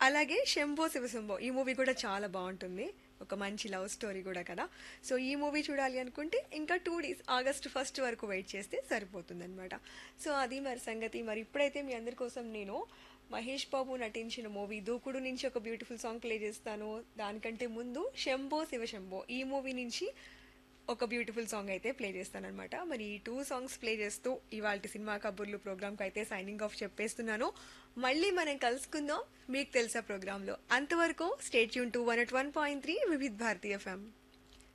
అలాగే శంభో శివశంభో ఈ మూవీ కూడా చాలా బాగుంటుంది ఒక మంచి లవ్ స్టోరీ కూడా కదా సో ఈ మూవీ చూడాలి అనుకుంటే ఇంకా టూ డేస్ ఆగస్ట్ ఫస్ట్ వరకు వెయిట్ చేస్తే సరిపోతుంది అనమాట సో అది మరి సంగతి మరి ఇప్పుడైతే మీ అందరి కోసం నేను మహేష్ బాబు నటించిన మూవీ దూకుడు నుంచి ఒక బ్యూటిఫుల్ సాంగ్ ప్లే చేస్తాను దానికంటే ముందు శంభో శివశంభో ఈ మూవీ నుంచి ఒక బ్యూటిఫుల్ సాంగ్ అయితే ప్లే చేస్తానన్నమాట మరి ఈ టూ సాంగ్స్ ప్లే చేస్తూ ఇవాళ సినిమా కబుర్లు ప్రోగ్రామ్కి అయితే సైనింగ్ ఆఫ్ చెప్పేస్తున్నాను మళ్ళీ మనం కలుసుకుందాం మీకు తెలుసా ప్రోగ్రాంలో అంతవరకు స్టేట్ యూన్ to one at one point three Vividh Bharati FM